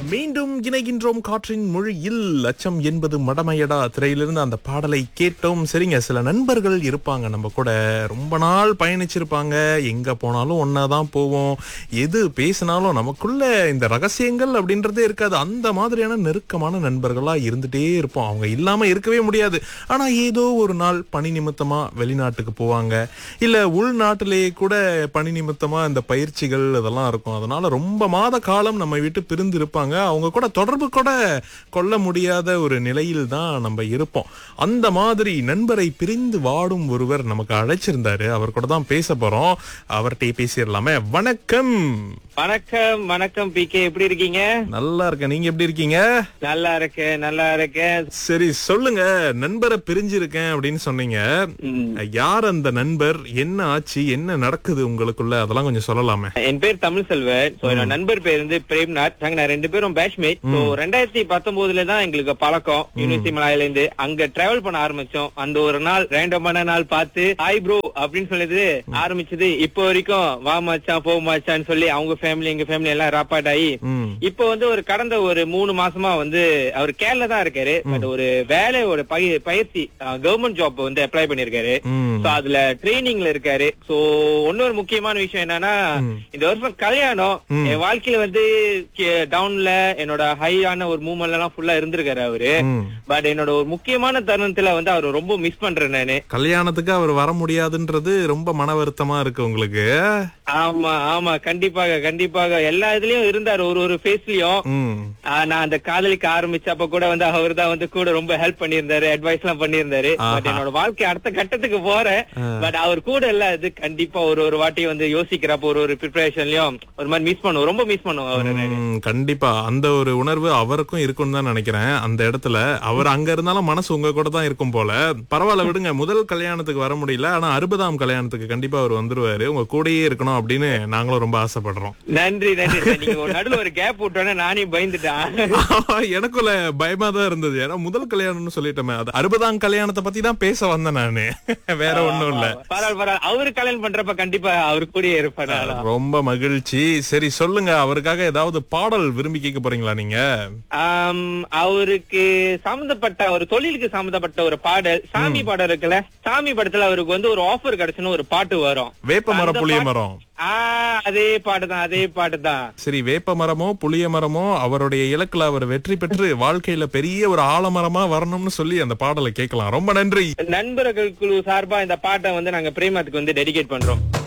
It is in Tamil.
மீண்டும் இணைகின்றோம் காற்றின் மொழியில் அச்சம் என்பது மடமையடா திரையிலிருந்து அந்த பாடலை கேட்டோம் சரிங்க சில நண்பர்கள் இருப்பாங்க நம்ம கூட ரொம்ப நாள் பயணிச்சிருப்பாங்க எங்க போனாலும் ஒன்னாதான் போவோம் எது பேசினாலும் நமக்குள்ள இந்த ரகசியங்கள் அப்படின்றதே இருக்காது அந்த மாதிரியான நெருக்கமான நண்பர்களா இருந்துட்டே இருப்போம் அவங்க இல்லாம இருக்கவே முடியாது ஆனா ஏதோ ஒரு நாள் பணி நிமித்தமா வெளிநாட்டுக்கு போவாங்க இல்ல உள்நாட்டிலேயே கூட பணி நிமித்தமா இந்த பயிற்சிகள் இதெல்லாம் இருக்கும் அதனால ரொம்ப மாத காலம் நம்ம விட்டு பிரிந்து இருப்பாங்க அவங்க கூட தொடர்பு கூட கொள்ள முடியாத ஒரு நிலையில் தான் நம்ம இருப்போம் அந்த மாதிரி நண்பரை பிரிந்து வாடும் ஒருவர் நமக்கு அழைச்சிருந்தாரு அவர் கூட தான் பேச போறோம் அவர்கிட்ட பேசிடலாமே வணக்கம் வணக்கம் வணக்கம் பி கே எப்படி இருக்கீங்க நல்லா இருக்கேன் நீங்க எப்படி இருக்கீங்க நல்லா இருக்கேன் நல்லா இருக்கேன் சரி சொல்லுங்க நண்பரை பிரிஞ்சிருக்கேன் அப்படின்னு சொன்னீங்க ம். யார் அந்த நண்பர் என்ன ஆச்சு என்ன நடக்குது உங்களுக்குள்ள அதெல்லாம் கொஞ்சம் சொல்லலாமே என் பேர் தமிழ் செல்வன் சோ என்னோட நண்பர் பேர் வந்து பிரேம்நாத் நாங்க நான் ரெண்டு பேரும் பேட்ச்மேட் சோ ரெண்டாயிரத்தி பத்தொன்பதுல தான் எங்களுக்கு பழக்கம் யூனிவர்சிட்டி மலாயில இருந்து அங்க டிராவல் பண்ண ஆரம்பிச்சோம் அந்த ஒரு நாள் ரேண்டமான நாள் பார்த்து ஹாய் ப்ரோ அப்படின்னு சொல்லிட்டு ஆரம்பிச்சது இப்போ வரைக்கும் வா மச்சான் போ மச்சான்னு சொல்லி அவங்க ஃபேமிலி எங்க ஃபேமிலி எல்லாம் ராப்பாட் ஆகி ம் இப்போ வந்து ஒரு கடந்த ஒரு மூணு மாசமா வந்து அவர் கேரளா தான் இருக்காரு பட் ஒரு வேலையோட பய- பயிற்சி கவர்மெண்ட் ஜாப் வந்து அப்ளை பண்ணிருக்காரு ம் சோ அதுல ட்ரைனிங்ல இருக்காரு சோ இன்னொரு முக்கியமான விஷயம் என்னன்னா இந்த வருஷம் கல்யாணம் என் வாழ்க்கையில வந்து டவுன்ல என்னோட ஹையான ஒரு மூமெண்ட் எல்லாம் ஃபுல்லா இருந்திருக்காரு அவரு ம். பட் என்னோட ஒரு முக்கியமான தருணத்துல வந்து அவரை ரொம்ப மிஸ் பண்றேன் நானு கல்யாணத்துக்கு அவர் வர முடியாதுன்றது ரொம்ப மன வருத்தமா இருக்கு உங்களுக்கு ஆமா ஆமா கண்டிப்பாக கண்டிப்பாக எல்லா இதுலயும் இருந்தாரு ஒரு ஒரு ஃபேஸ்லயும் ம் நான் அந்த காதலிக்க ஆரம்பிச்சப்ப கூட வந்து அவர் தான் வந்து கூட ரொம்ப ஹெல்ப் பண்ணியிருந்தாரு அட்வைஸ் எல்லாம் பண்ணியிருந்தாரு பட் என்னோட வாழ்க்கை அடுத்த கட்டத்துக்கு போறேன் பட் அவர் கூட இல்ல இது கண்டிப்பா ஒரு ஒரு வாட்டி வந்து யோசிக்கிறப்ப ஒரு ஒரு ப்ரிப்பரேஷன்லயும் ஒரு மாதிரி மிஸ் பண்ணுவோம் ரொம்ப மிஸ் பண்ணுவோம் அவரை நானு. ம், கண்டிப்பா அந்த ஒரு உணர்வு அவருக்கும் இருக்கும்னு தான் நினைக்கிறேன் அந்த இடத்துல அவர் அங்க இருந்தாலும் மனசு உங்க கூட தான் இருக்கும் போல பரவாயில்ல விடுங்க முதல் கல்யாணத்துக்கு வர முடியல ஆனா அறுபதாம் கல்யாணத்துக்கு கண்டிப்பா அவர் வந்துருவாரு உங்க கூடயே இருக்கணும் அப்படின்னு நாங்களும் ரொம்ப ஆசைப்படுறோம் நன்றி நன்றி sir. நீங்க ஒரு நடுவுல ஒரு கேப் விட்டோன்னே நானே பயந்துட்டேன் எனக்குள்ள பயமா தான் இருந்தது ஏன்னா முதல் கல்யாணம்னு சொல்லிட்டோமே அது அறுபதாம் கல்யாணத்தை பத்தி தான் பேச வந்தேன் நானு வேற ஒண்ணும் இல்ல பரவாயில்ல பரவாயில்ல அவரு கல்யாணம் பண்றப்ப கண்டிப்பா அவரு கூடயே இருப்பேன் நானும். ரொம்ப மகிழ்ச்சி சரி சொல்லுங்க அவருக்காக ஏதாவது பாடல் விரும்பி கேட்க போறீங்களா நீங்க ஆம், அவருக்கு சம்பந்தப்பட்ட ஒரு தொழிலுக்கு சம்பந்தப்பட்ட ஒரு பாடல் சாமி பாடல் இருக்குல்ல சாமி படத்துல அவருக்கு வந்து ஒரு ஆஃபர் கிடைச்சுன்னு ஒரு பாட்டு வரும் வேப்ப மரம் அந்த புளிய பாட்டு- மரம் ஆ அதே பாட்டு தான் அதே பாட்டு தான் சரி வேப்ப மரமோ புளிய மரமோ அவருடைய இலக்குல அவர் வெற்றி பெற்று வாழ்க்கையில பெரிய ஒரு ஆலமரமா வரணும்னு சொல்லி அந்த பாடலை கேட்கலாம் ரொம்ப நன்றி நண்பர்கள் குழு சார்பா இந்த பாட்டை வந்து நாங்க பிரேமத்துக்கு வந்து டெடிகேட் பண்றோம்